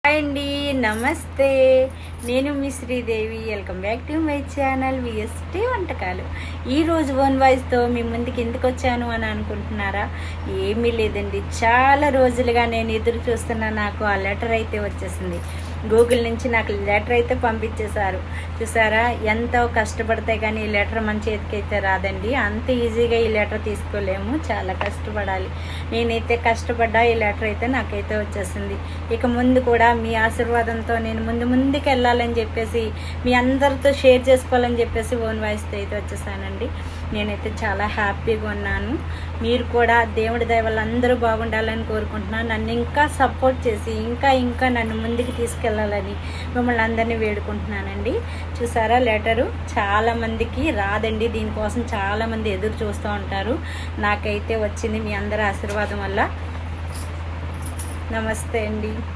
hi అండి నమస్తే నేను మీ Sridevi welcome back to my channel VST వంటకాలు ఈ రోజు ఓన్ వాయిస్తో మీ ముందుకు ఎందుకు వచ్చాను అని అనుకుంటున్నారా ఏమీ లేదండి చాలా రోజులుగా నేను ఎదురు చూస్తున్న నాకు ఆ లెటర్ అయితే వచ్చేసింది గూగుల్ నుంచి నాకు లెటర్ అయితే పంపించేశారు చూసారా ఎంతో కష్టపడితే కానీ ఈ లెటర్ మన చేతికైతే రాదండి అంత ఈజీగా ఈ లెటర్ తీసుకోలేము చాలా కష్టపడాలి నేనైతే కష్టపడ్డా ఈ లెటర్ అయితే నాకైతే వచ్చేసింది ఇక ముందు కూడా మీ ఆశీర్వాదంతో నేను ముందు ముందుకు వెళ్ళాలని చెప్పేసి మీ అందరితో షేర్ చేసుకోవాలని చెప్పేసి ఓన్ వాయిస్తో అయితే వచ్చేసానండి నేనైతే చాలా హ్యాపీగా ఉన్నాను మీరు కూడా దేవుడి దయ వల్ల అందరూ బాగుండాలని కోరుకుంటున్నాను నన్ను ఇంకా సపోర్ట్ చేసి ఇంకా ఇంకా నన్ను ముందుకు తీసుకెళ్ళాలని మిమ్మల్ని అందరినీ వేడుకుంటున్నానండి చూసారా లెటరు చాలా మందికి రాదండి దీనికోసం చాలా మంది ఎదురు చూస్తూ ఉంటారు నాకైతే వచ్చింది మీ అందరి ఆశీర్వాదం వల్ల నమస్తే అండి